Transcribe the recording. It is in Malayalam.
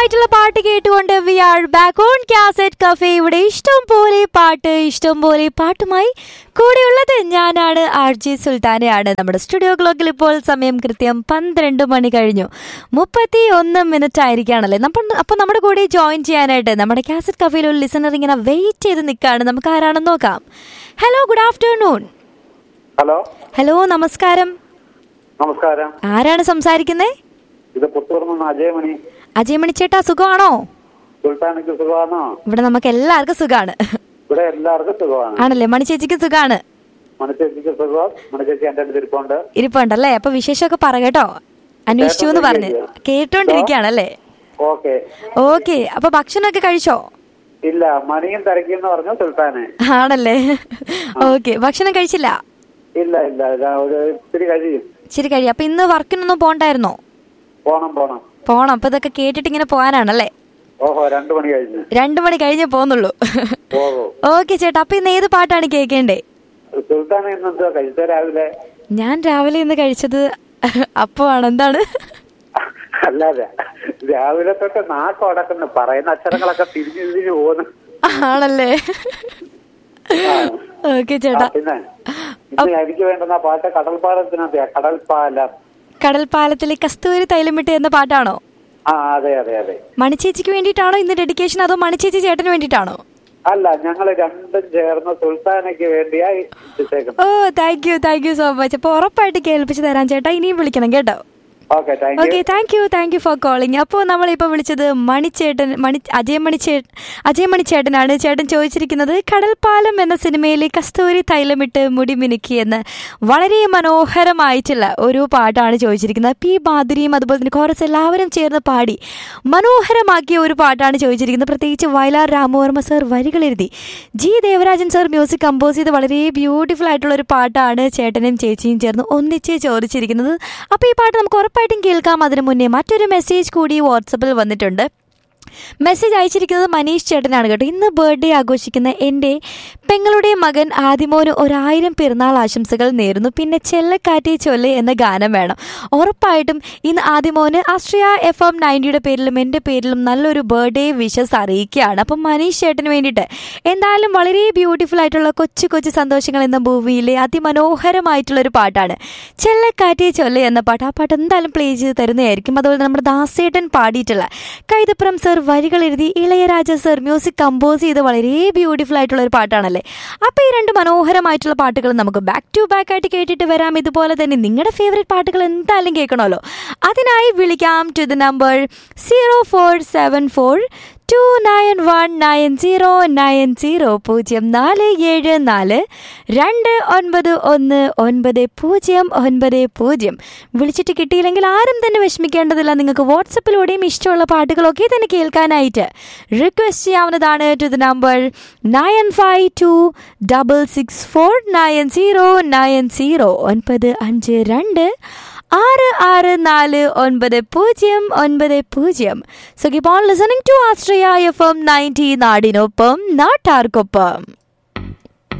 മനോഹരമായിട്ടുള്ള പാട്ട് കേട്ടുകൊണ്ട് we are back on cassette cafe ഇവിടെ ഇഷ്ടം പോലെ പാട്ട് ഇഷ്ടം പോലെ പാട്ടുമായി കൂടെയുള്ളത് ഞാനാണ് ആർ ജെ സുൽത്താനയാണ് നമ്മുടെ സ്റ്റുഡിയോ ക്ലോക്കിൽ ഇപ്പോൾ സമയം കൃത്യം പന്ത്രണ്ട് മണി കഴിഞ്ഞു മുപ്പത്തി ഒന്ന് മിനിറ്റ് ആയിരിക്കുകയാണല്ലേ നമ്മൾ അപ്പോൾ നമ്മുടെ കൂടെ ജോയിൻ ചെയ്യാനായിട്ട് നമ്മുടെ കാസറ്റ് കഫേയിൽ ഒരു ലിസണർ ഇങ്ങനെ വെയിറ്റ് ചെയ്ത് നിൽക്കുകയാണ് നമുക്ക് ആരാണെന്ന് നോക്കാം hello good afternoon hello hello നമസ്കാരം നമസ്കാരം ആരാണ് സംസാരിക്കുന്നത് ഇത് പുത്തൂർ നിന്ന് അജയമണി അജയ് മണിച്ചേട്ടാ സുഖമാണോ സുൽത്താനക്ക് സുഖമാണോ ഇവിടെ നമുക്ക് എല്ലാവർക്കും സുഖമാണ് ഇവിടെ എല്ലാവർക്കും സുഖമാണ് ആണല്ലേ മണിച്ചേച്ചിക്ക് സുഖമാണ് മണിച്ചേച്ചിക്ക് സുഖം മണിച്ചേച്ചി എന്റെ അടുത്ത് ഇരിപ്പുണ്ട് ഇരിപ്പുണ്ടല്ലേ അപ്പൊ വിശേഷമൊക്കെ പറ കേട്ടോ അന്വേഷിച്ചു എന്ന് പറഞ്ഞ് കേട്ടോണ്ടിരിക്കുകയാണല്ലേ ഓക്കെ ഓക്കെ അപ്പൊ ഭക്ഷണമൊക്കെ കഴിച്ചോ ഇല്ല മണിയും തിരക്കിന്ന് പറഞ്ഞു സുൽത്താനെ ആണല്ലേ ഓക്കെ ഭക്ഷണം കഴിച്ചില്ല ഇല്ല ഇല്ല ഇതാ ഒരു ഇത്തിരി കഴിയും ശരി കഴിയും അപ്പൊ ഇന്ന് വർക്കിനൊന്നും പോണ്ടായിരുന്നോ പോണം പോണം പോണം അപ്പൊ ഇതൊക്കെ കേട്ടിട്ട് ഇങ്ങനെ പോകാനാണല്ലേ ഓഹോ രണ്ടു മണി കഴിഞ്ഞ് രണ്ടു മണി കഴിഞ്ഞേ പോന്നുള്ളൂ ഓഹോ ഓക്കെ ചേട്ടാ അപ്പൊ ഇന്ന് ഏത് പാട്ടാണ് കേൾക്കേണ്ടേ സുൽത്താനെ ഇന്ന് എന്താ കഴിച്ച രാവിലെ ഞാൻ രാവിലെ ഇന്ന് കഴിച്ചത് അപ്പമാണ് എന്താണ് അല്ലാതെ രാവിലെ തൊട്ട് നാക്ക് ഉടക്കുന്നു പറയുന്ന അക്ഷരങ്ങളൊക്കെ തിരിഞ്ഞു തിരിഞ്ഞു പോകുന്നു ആണല്ലേ ഓക്കെ ആ, ചേട്ടാ പിന്നെ ഇന്ന് എനിക്ക് വേണ്ടുന്ന പാട്ട് കടൽപ്പാലത്തിനകത്ത് കടൽപ്പാലം കടൽപ്പാലത്തിലെ കസ്തൂരി തൈലമിട്ട് എന്ന പാട്ടാണോ ആ അതെ അതെ അതെ മണിച്ചേച്ചിക്ക് വേണ്ടിയിട്ടാണോ ഇന്ന് ഡെഡിക്കേഷൻ അതോ മണിച്ചേച്ചി ചേട്ടന് വേണ്ടിയിട്ടാണോ അല്ല ഞങ്ങൾ രണ്ടും ചേർന്ന് സുൽത്താനയ്ക്ക് വേണ്ടിയായി ഇട്ടേക്കുന്നത് oh thank you thank you so much അപ്പോൾ ഉറപ്പായിട്ട് കേൾപ്പിച്ച് തരാൻ ചേട്ടാ ഇനിയും വിളിക്കണം കേട്ടോ okay thank okay you thank you thank you for calling അപ്പോൾ നമ്മളിപ്പോൾ വിളിച്ചത് മണിച്ചേട്ടൻ മണി അജയ് മണിച്ചേ അജയ് മണിച്ചേട്ടനാണ് ചേട്ടൻ ചോദിച്ചിരിക്കുന്നത് കടൽപ്പാലം എന്ന സിനിമയിലെ കസ്തൂരി തൈലമിട്ട് മുടി മിനുക്കി എന്ന് വളരെ മനോഹരമായിട്ടുള്ള ഒരു പാട്ടാണ് ചോദിച്ചിരിക്കുന്നത് പി ബാദുരിയും അതുപോലെ തന്നെ കോറസ് എല്ലാവരും ചേർന്ന് പാടി മനോഹരമാക്കിയ ഒരു പാട്ടാണ് ചോദിച്ചിരിക്കുന്നത് പ്രത്യേകിച്ച് വയലാർ രാമവർമ്മ സർ വരികൾ എഴുതി G Devarajan sir music compose ചെയ്ത് വളരെ ബ്യൂട്ടിഫുൾ ആയിട്ടുള്ള ഒരു പാട്ടാണ് ചേട്ടനും ചേച്ചിയും ചേർന്ന് ഒന്നിച്ച് ചോദിച്ചിരിക്കുന്നത് അപ്പോൾ ഈ പാട്ട് നമുക്ക് ഉറപ്പായിട്ടും കേൾക്കാം അതിനു മുന്നേ മറ്റൊരു മെസ്സേജ് കൂടി വാട്സപ്പിൽ വന്നിട്ടുണ്ട് മെസ്സേജ് അയച്ചിരിക്കുന്നത് മനീഷ് ചേട്ടനാണ് കേട്ടോ ഇന്ന് ബർത്ത്ഡേ ആഘോഷിക്കുന്ന എൻ്റെ പെങ്ങളുടെ മകൻ ആദിമോന് ഒരായിരം പിറന്നാൾ ആശംസകൾ നേരുന്നു പിന്നെ ചെല്ലക്കാറ്റേ ചൊല്ല് എന്ന ഗാനം വേണം ഉറപ്പായിട്ടും ഇന്ന് ആദിമോന് ആശ്രയ എഫ് എം നയൻറ്റിയുടെ പേരിലും എൻ്റെ പേരിലും നല്ലൊരു ബർത്ത്ഡേ വിഷസ് അറിയിക്കുകയാണ് അപ്പം മനീഷ് ചേട്ടന് വേണ്ടിയിട്ട് എന്തായാലും വളരെ ബ്യൂട്ടിഫുൾ ആയിട്ടുള്ള കൊച്ചു കൊച്ചു സന്തോഷങ്ങൾ എന്ന ഭൂമിയിലെ അതിമനോഹരമായിട്ടുള്ള ഒരു പാട്ടാണ് ചെല്ലക്കാറ്റേ ചൊല്ല് എന്ന പാട്ട് ആ പാട്ട് എന്തായാലും പ്ലേ ചെയ്ത് തരുന്നതായിരിക്കും അതുപോലെ നമ്മുടെ ദാസേട്ടൻ പാടിയിട്ടുള്ള കൈതപ്പുറം സർ വരികൾ എഴുതി ഇളയരാജ സർ മ്യൂസിക് കമ്പോസ് ചെയ്ത് വളരെ ബ്യൂട്ടിഫുൾ ആയിട്ടുള്ള ഒരു പാട്ടാണല്ലേ അപ്പോൾ ഈ രണ്ട് മനോഹരമായിട്ടുള്ള പാട്ടുകൾ നമുക്ക് ബാക്ക് ടു ബാക്ക് ആയിട്ട് കേട്ടിട്ട് വരാം ഇതുപോലെ തന്നെ നിങ്ങളുടെ ഫേവറേറ്റ് പാട്ടുകൾ എന്തായാലും കേൾക്കണമല്ലോ അതിനായി വിളിക്കാം to the number zero four seven four two nine one nine zero nine zero പൂജ്യം നാല് ഏഴ് നാല് രണ്ട് ഒൻപത് ഒന്ന് ഒൻപത് പൂജ്യം ഒൻപത് പൂജ്യം വിളിച്ചിട്ട് കിട്ടിയില്ലെങ്കിൽ ആരും തന്നെ വിഷമിക്കേണ്ടതില്ല നിങ്ങൾക്ക് വാട്സപ്പിലൂടെയും ഇഷ്ടമുള്ള പാട്ടുകളൊക്കെ തന്നെ കേൾക്കാനായിട്ട് റിക്വസ്റ്റ് ചെയ്യാവുന്നതാണ് to the number nine five two double six four nine zero nine zero ഒൻപത് അഞ്ച് രണ്ട് ആറ് ആറ് നാല് ഒൻപത് പൂജ്യം ഒൻപത് പൂജ്യം so keep on listening to Astria F M ninety നാടിനൊപ്പം നാട്ടാർക്കൊപ്പം